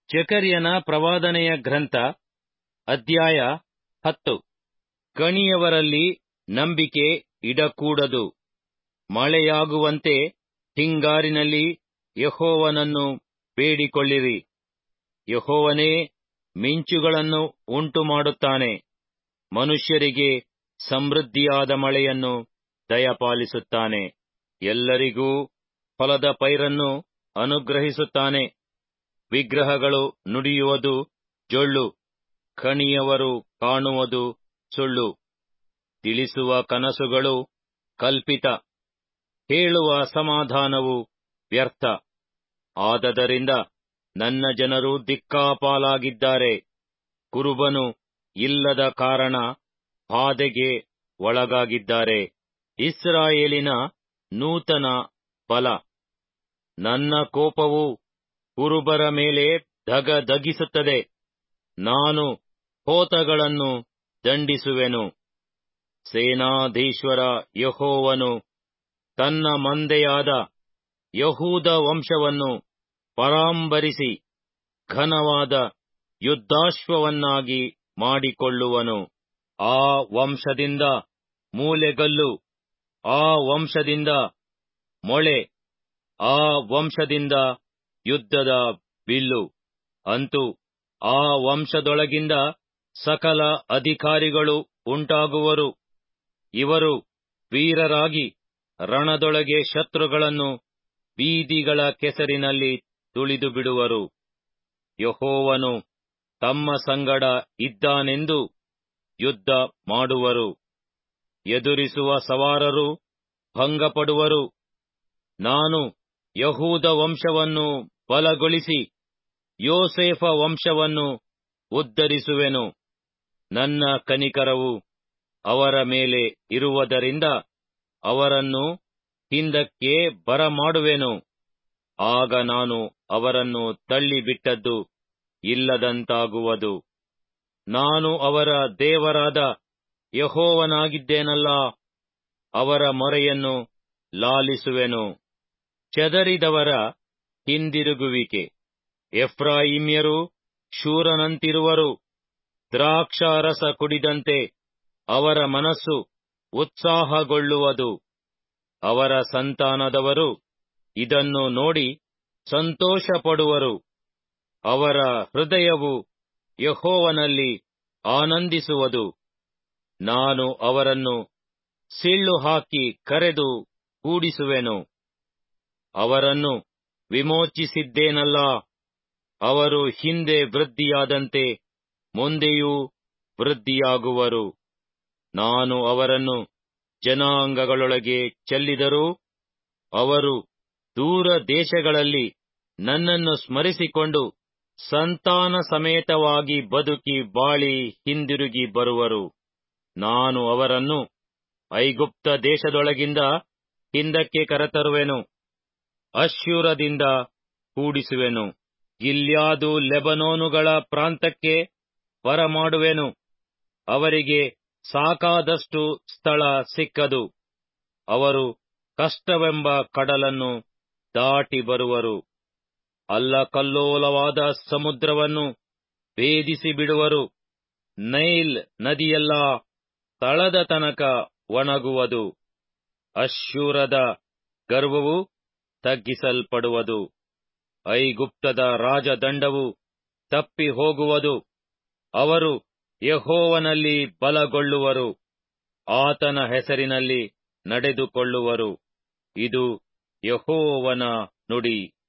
ಜಕರ್ಯನ ಪ್ರವಾದನೆಯ ಗ್ರಂಥ ಅಧ್ಯಾಯ ಹತ್ತು ಕಣಿಯವರಲ್ಲಿ ನಂಬಿಕೆ ಇಡಕೂಡದು ಮಳೆಯಾಗುವಂತೆ ಹಿಂಗಾರಿನಲ್ಲಿ ಯೆಹೋವನನ್ನು ಬೇಡಿಕೊಳ್ಳಿರಿ ಯೆಹೋವನೇ ಮಿಂಚುಗಳನ್ನು ಉಂಟುಮಾಡುತ್ತಾನೆ ಮನುಷ್ಯರಿಗೆ ಸಮೃದ್ಧಿಯಾದ ಮಳೆಯನ್ನು ದಯಪಾಲಿಸುತ್ತಾನೆ ಎಲ್ಲರಿಗೂ ಹೊಲದ ಪೈರನ್ನು ಅನುಗ್ರಹಿಸುತ್ತಾನೆ ವಿಗ್ರಹಗಳು ನುಡಿಯುವುದು ಜೊಳ್ಳು ಕಣಿಯವರು ಕಾಣುವುದು ಸುಳ್ಳು ತಿಳಿಸುವ ಕನಸುಗಳು ಕಲ್ಪಿತ ಹೇಳುವ ಸಮಾಧಾನವು ವ್ಯರ್ಥ ಆದದರಿಂದ ನನ್ನ ಜನರು ದಿಕ್ಕಾಪಾಲಾಗಿದ್ದಾರೆ ಕುರುಬನು ಇಲ್ಲದ ಕಾರಣ ಬಾಧೆಗೆ ಒಳಗಾಗಿದ್ದಾರೆ ಇಸ್ರಾಯೇಲಿನ ನೂತನ ಬಲ ನನ್ನ ಕೋಪವು ಕುರುಬರ ಮೇಲೆ ಧಗಧಗಿಸುತ್ತದೆ ನಾನು ಹೋತಗಳನ್ನು ದಂಡಿಸುವೆನು ಸೇನಾಧೀಶ್ವರ ಯಹೋವನು ತನ್ನ ಮಂದೆಯಾದ ಯಹೂದ ವಂಶವನ್ನು ಪರಾಂಬರಿಸಿ ಘನವಾದ ಯುದ್ಧಾಶ್ವವನ್ನಾಗಿ ಮಾಡಿಕೊಳ್ಳುವನು ಆ ವಂಶದಿಂದ ಮೂಲೆಗಲ್ಲು ಆ ವಂಶದಿಂದ ಮೊಳೆ ಆ ವಂಶದಿಂದ ಯುದ್ಧದ ಬಿಲ್ಲು ಅಂತೂ ಆ ವಂಶದೊಳಗಿಂದ ಸಕಲ ಅಧಿಕಾರಿಗಳು ಉಂಟಾಗುವರು ಇವರು ವೀರರಾಗಿ ರಣದೊಳಗೆ ಶತ್ರುಗಳನ್ನು ಬೀದಿಗಳ ಕೆಸರಿನಲ್ಲಿ ತುಳಿದು ಬಿಡುವರು ಯಹೋವನು ತಮ್ಮ ಸಂಗಡ ಇದ್ದಾನೆಂದು ಯುದ್ಧ ಮಾಡುವರು ಎದುರಿಸುವ ಸವಾರರು ಭಂಗಪಡುವರು ನಾನು ಯಹೂದ ವಂಶವನ್ನು ಬಲಗೊಳಿಸಿ ಯೋಸೇಫ ವಂಶವನ್ನು ಉದ್ಧರಿಸುವೆನು ನನ್ನ ಕನಿಕರವು ಅವರ ಮೇಲೆ ಇರುವುದರಿಂದ ಅವರನ್ನು ಹಿಂದಕ್ಕೆ ಬರಮಾಡುವೆನು ಆಗ ನಾನು ಅವರನ್ನು ತಳ್ಳಿಬಿಟ್ಟದ್ದು ಇಲ್ಲದಂತಾಗುವುದು ನಾನು ಅವರ ದೇವರಾದ ಯಹೋವನಾಗಿದ್ದೇನಲ್ಲ ಅವರ ಮೊರೆಯನ್ನು ಲಾಲಿಸುವೆನು ಚದರಿದವರ ಹಿಂದಿರುಗುವಿಕೆ ಎಫ್ರಾಯಿಮ್ಯರು ಶೂರನಂತಿರುವರು ದ್ರಾಕ್ಷಾರಸ ಕುಡಿದಂತೆ ಅವರ ಮನಸ್ಸು ಉತ್ಸಾಹಗೊಳ್ಳುವುದು ಅವರ ಸಂತಾನದವರು ಇದನ್ನು ನೋಡಿ ಸಂತೋಷಪಡುವರು ಅವರ ಹೃದಯವು ಯಹೋವನಲ್ಲಿ ಆನಂದಿಸುವುದು ನಾನು ಅವರನ್ನು ಸಿಳ್ಳು ಹಾಕಿ ಕರೆದು ಕೂಡಿಸುವೆನು ಅವರನ್ನು ವಿಮೋಚಿಸಿದ್ದೇನಲ್ಲ ಅವರು ಹಿಂದೆ ವೃದ್ಧಿಯಾದಂತೆ ಮುಂದೆಯೂ ವೃದ್ಧಿಯಾಗುವರು ನಾನು ಅವರನ್ನು ಜನಾಂಗಗಳೊಳಗೆ ಚೆಲ್ಲಿದರೂ ಅವರು ದೂರ ದೇಶಗಳಲ್ಲಿ ನನ್ನನ್ನು ಸ್ಮರಿಸಿಕೊಂಡು ಸಂತಾನ ಸಮೇತವಾಗಿ ಬದುಕಿ ಬಾಳಿ ಹಿಂದಿರುಗಿ ಬರುವರು ನಾನು ಅವರನ್ನು ಐಗುಪ್ತ ದೇಶದೊಳಗಿಂದ ಹಿಂದಕ್ಕೆ ಕರೆತರುವೆನು ಅಶ್ಯೂರದಿಂದ ಕೂಡಿಸುವೆನು ಗಿಲ್ಯಾದು ಲೆಬನೋನುಗಳ ಪ್ರಾಂತಕ್ಕೆ ಬರಮಾಡುವೆನು ಅವರಿಗೆ ಸಾಕಾದಷ್ಟು ಸ್ಥಳ ಸಿಕ್ಕದು ಅವರು ಕಷ್ಟವೆಂಬ ಕಡಲನ್ನು ದಾಟಿ ಬರುವರು ಅಲ್ಲಕಲ್ಲೋಲವಾದ ಸಮುದ್ರವನ್ನು ಭೇದಿಸಿ ಬಿಡುವರು ನೈಲ್ ನದಿಯೆಲ್ಲ ತಳದ ತನಕ ಒಣಗುವುದು ಅಶ್ಶೂರದ ಗರ್ವವು ತಗ್ಗಿಸಲ್ಪಡುವುದು ಐಗುಪ್ತದ ರಾಜದಂಡವು ತಪ್ಪಿ ಹೋಗುವುದು ಅವರು ಯಹೋವನಲ್ಲಿ ಬಲಗೊಳ್ಳುವರು ಆತನ ಹೆಸರಿನಲ್ಲಿ ನಡೆದುಕೊಳ್ಳುವರು ಇದು ಯಹೋವನ ನುಡಿ